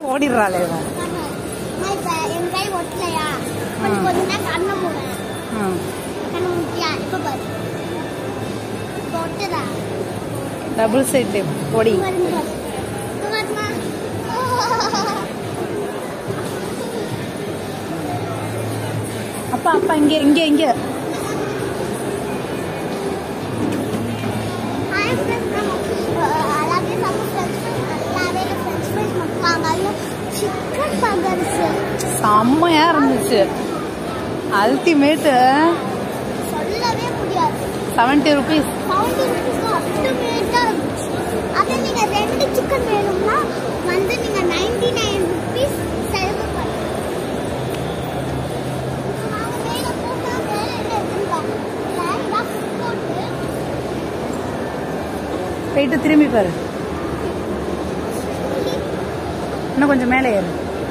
ஓடிடுறாளே இவன் அம்மா, இப்ப என் கை ஒட்டலையா கொஞ்சம் கொஞ்ச நேரம் கண்ணை மூடுறேன் ம். கண்ணை மூட்டியா இப்ப பாரு இப்ப ஒட்டுதா டபுள் சைட் டேப் ஓடி இங்க பாரு, இங்க பாரு. இங்க பாரும்மா. அப்பா அப்பா இங்க இங்க இங்க Hi friends, நம்ம அதாவது நம்ம friends நல்லாவே French fries மட்டும் வாங்காம chicken burgers செம்மையா இருந்துச்சு அல்டிமேட் சொல்லவே முடியாது செவன்டி ருபீஸ் செவன்டி ருபீஸ்க்கு அல்டிமேட்டா இருந்துச்சு அதே நீங்க ரெண்டு சிக்கன் வேணும்னா வந்து நீங்க நைன்டி நைன் ருபீஸ் செலவு பண்ணலாம் நாங்க மேல போனா மேல என்ன இருக்குன்னு பாருங்க லேண்டா போட்டு போயிட்டு திரும்பி பாரு இன்னும் கொஞ்சம் மேலே ஏறு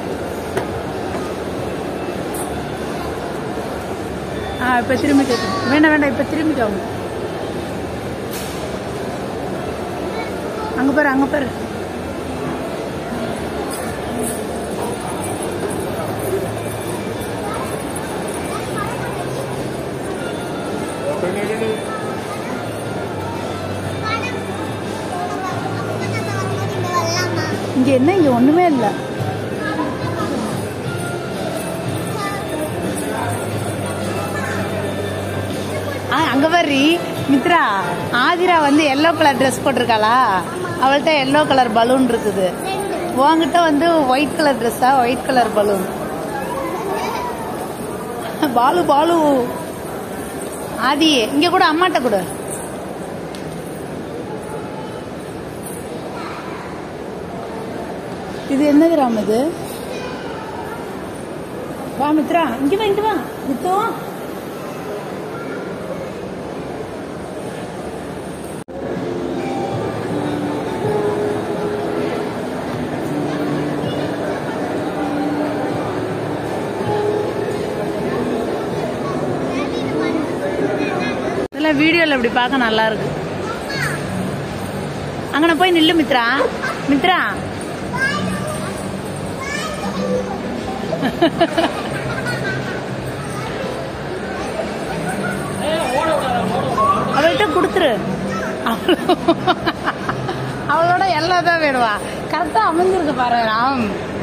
ஆ இப்போ திரும்பி கேட்கு வேண்டாம் வேண்டாம் இப்போ திரும்பிக்கோங்க அங்கே பாரு அங்கே பாரு படம் அப்ப நம்ம வரும்போது இங்க வரலாமா இங்கே என்ன இங்கே ஒன்றுமே இல்லை ஆ அங்கே பாரு மித்ரா ஆதிரா வந்து எல்லோ கலர் ட்ரெஸ் போட்டிருக்காளா அவள்கிட்ட எல்லோ கலர் பலூன் இருக்குது ரெண்டு உன்கிட்ட வந்து ஒயிட் கலர் ட்ரெஸ்ஸா white colour balloon Balu Balu Aadhi இங்க கூட அம்மாட்ட கூட இது என்ன கிராம் இது வா மித்ரா இங்க வா இங்க வா மித்தோ இதெல்லாம் வீடியோல இப்படி பார்க்க நல்லா இருக்கு அங்கன போய் நில்லு மித்ரா மித்ரா அவள்கிட்ட கொடுத்துரு அவளோ- அவளோட எல்லாம் தான் வேணுவா கரெக்டா அமைஞ்சிருக்கு பாரு ராம்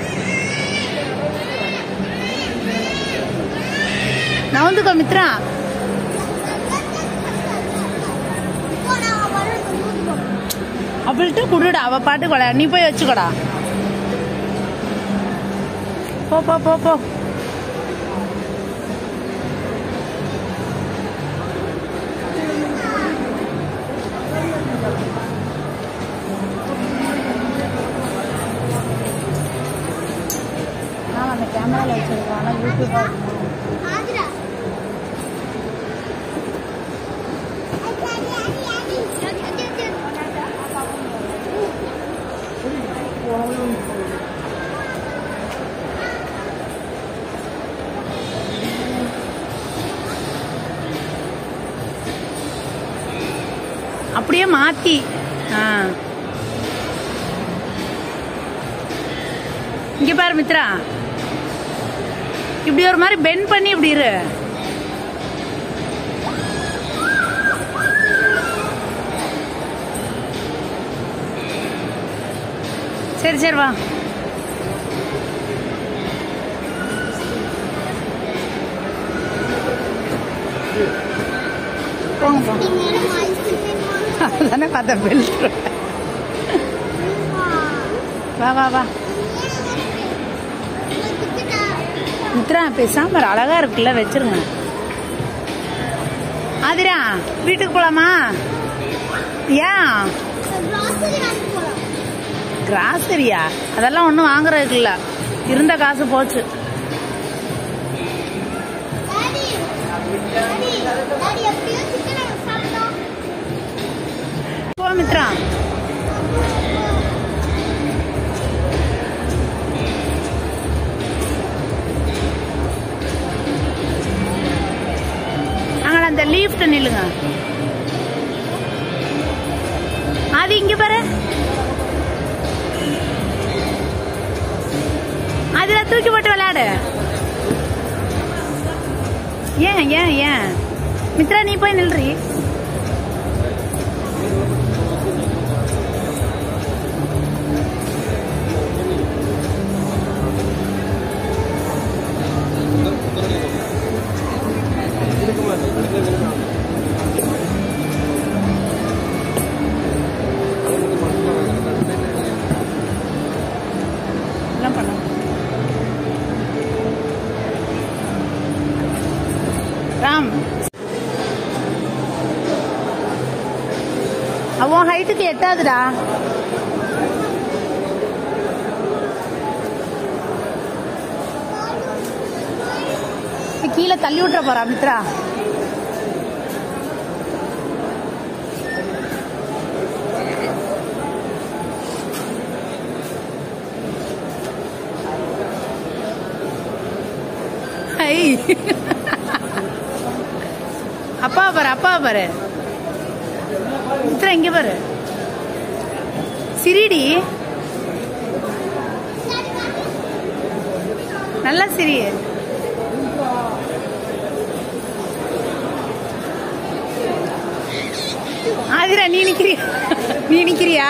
நவந்துக்கோ மித்ரா இப்போ நாங்க வரோம் ஊருக்கு போறோம். அவள்கிட்ட குடுடா அவ பாட்டுக்கு விளையாடு நீ போய் வச்சுக்கோடா போ போ போ போ நான் அந்த கேமரால வச்சிருக்கேன் ஆனா யூடியூப் ஆதிரா அடி, அடி, அடி, அடி. அடி, அடி, அடி. அப்படியே மாத்தி ஆ. இங்க பாரு மித்ரா இப்படி ஒரு மாதிரி பெண்ட் பண்ணி இப்படி இரு சரி சரி வா போங்க போங்க நீங்க வேணுமா ஐஸ்கிரீம் வேணுமா? அதுதானே பார்த்த பெல்ட் வா வா வா உங்ககிட்ட மித்ரா பேசாம அழகா இருக்குல்ல வச்சிருங்க ஆதிரா வீட்டுக்கு போலாமா ஏன் grocery வாங்க போறோம். கிராசரியா அதெல்லாம் ஒன்றும் வாங்குறதுக்கு இல்ல இருந்த காசு போச்சு Daddy, Daddy, Daddy, எப்படியோ chicken நம்ம சாப்பிட்டோம். போ மித்ரா அங்கே அந்த லீஃப்ட் நில்லுங்க அது இங்க பாரு அதுல தூக்கி போட்டு விளையாடு ஏன் ஏன் ஏன் மித்ரா நீ போய் நில்றி எல்லாம் பண்ண ராம் அவன் ஹைட்டுக்கு எட்டாதுடா கீழே தள்ளி விட்டுற போறா மித்ரா ஐ அப்பா பாரு அப்பா பாரு மித்ரா இங்க பாரு சிரிடி நல்லா சிரி ஆதிரா நீ நிக்கிறியா நீ நிக்கிறியா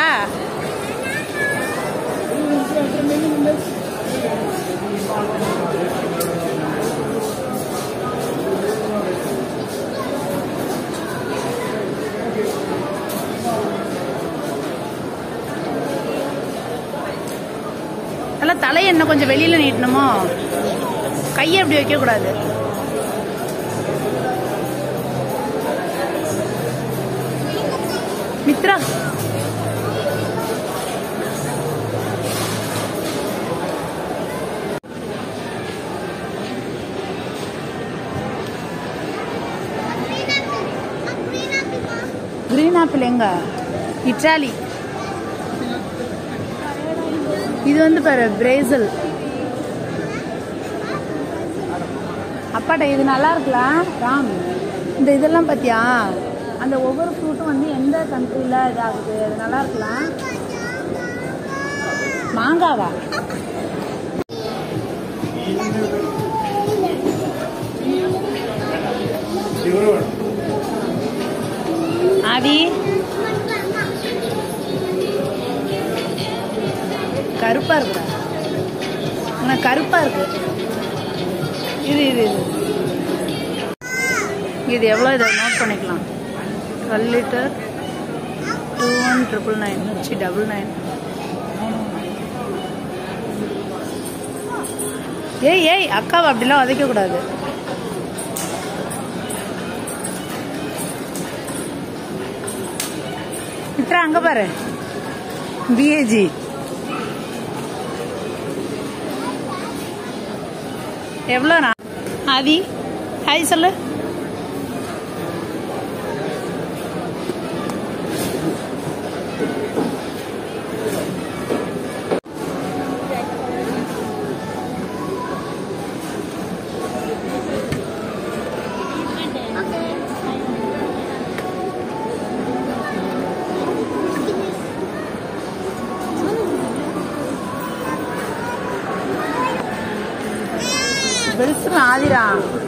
நல்லா தலையை இன்னும் கொஞ்சம் வெளியில நீட்டணுமோ கையை அப்படி வைக்க கூடாது மித்ரா கிரீன் ஆப்பிள் எங்க இட்டாலி இது வந்து பாரு பிரேசில் அப்பாட்ட இது நல்லா இருக்கலாம் ராம் இந்த இதெல்லாம் பத்தியா அந்த ஒவ்வொரு ஃப்ரூட்டும் வந்து எந்த கண்ட்ரில இதாகுது அது நல்லா இருக்கலாம் மாங்காவா ஆதி கருப்பா இருக்குடா ஆனா கருப்பா இருக்கு இது இது இது இது எவ்வளோ இதை நோட் பண்ணிக்கலாம் twelve litre two one triple nine C double nine ஏய் ஏய் அக்காவை அப்படிலாம் உதைக்க கூடாது மித்ரா அங்க பாரு பிஏஜி எவ்வளோண்ணா ஆதி ஹாய் சொல்லு பெருசு ஆதிரா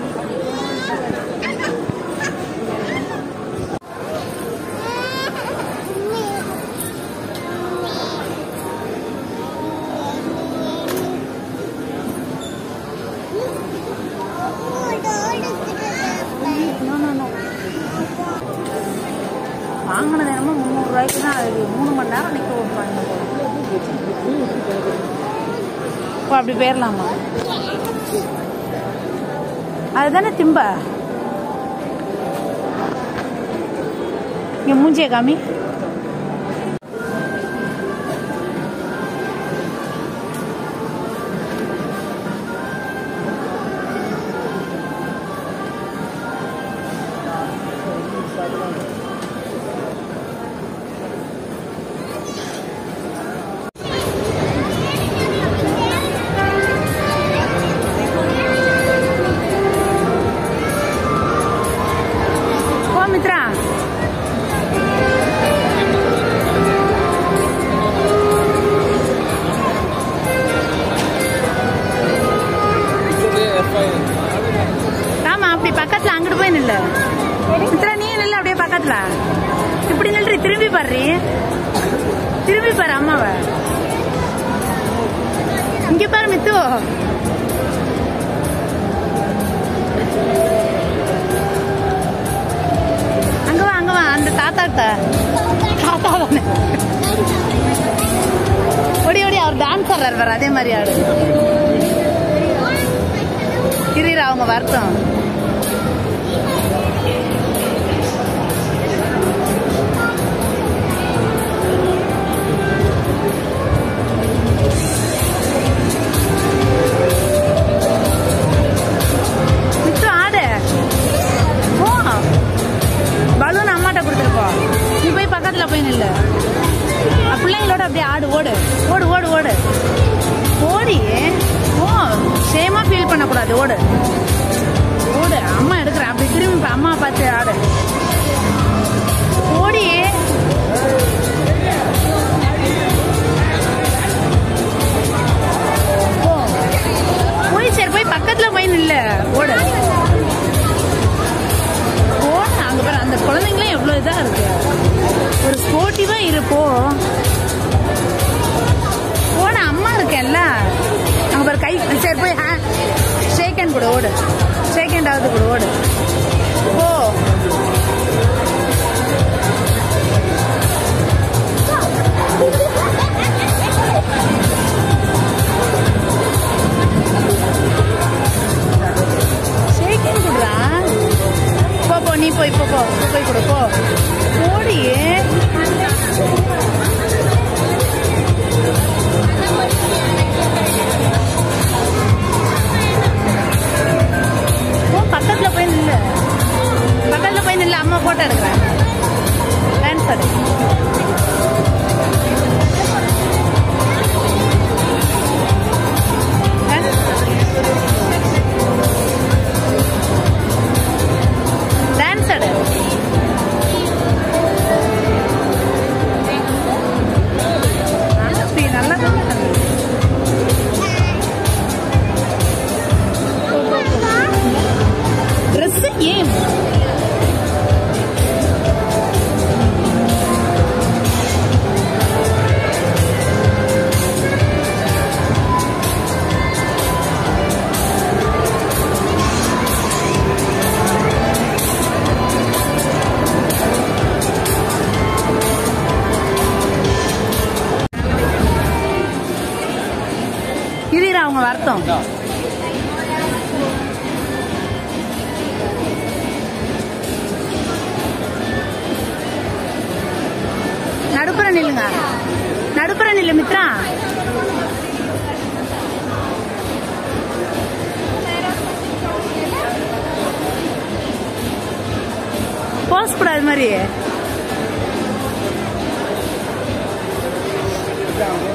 வாங்கின நேரமும் முந்நூறு ரூபாய்க்கு தான் அது மூணு மணி நேரம் நிற்க வைப்பாங்க இப்போ அப்படி போயிடலாமா அதுதானே திம்ப இங்க மூஞ்சிய காமி போ மித்ரா இங்க பாரு மித்து அங்க வா அங்க வா அந்த தாத்தாட்ட தாத்தா தானே ஓடி ஓடி அவர் டான்ஸ் ஆடுறாரு பாரு அதே மாதிரி ஆடு இரு இரு, அவங்க வரட்டும் மித்து ஆடு போ பலூன் அம்மாட்ட கொடுத்துருப்போம் நீ போய் பக்கத்துல போய் நில்லு அஹ் பிள்ளைங்களோட அப்படியே ஆடு ஓடு ஓடு ஓடு ஓடு ஓடி ஓ சேமா ஃபீல் பண்ணக்கூடாது ஓடு ஓடு அம்மா எடுக்கிறேன் அப்படி திரும்பி இப்ப அம்மா பார்த்து ஆடு ஓடி போ. போய் சரி போய் பக்கத்துல போய் நில்லு ஓடு போன அங்க பாரு அந்த குழந்தைங்களாம் எவ்வளவு இதா இருக்கு ஒரு ஸ்போர்ட்டிவா இருப்போ போன அம்மா இருக்கேன்ல அங்க பாரு கை சரி போய் ஷேக் ஹேண்ட் கொடு ஓடு ஷேக் ஹேண்ட் ஆகுது கொடு ஓடு போ ஷேக் ஹேண்ட் கொடுறா போ போ நீ போய் போ போ போ, போய் கொடு போ ஓடி போ பக்கத்துல போய் நில்லு பக்கத்துல போய் நில்லு அம்மா போட்டோ எடுக்கிறேன் டான்ஸ் ஆடு டான்ஸ் ஆடு அனுப்பி நல்லா ட்ரெஸ் ஏன் இருடா அவங்க வரட்டும் நடுப்புற நில்லுங்க நடுப்புற நில்லு மித்ரா போஸ் கூடாது மாதிரி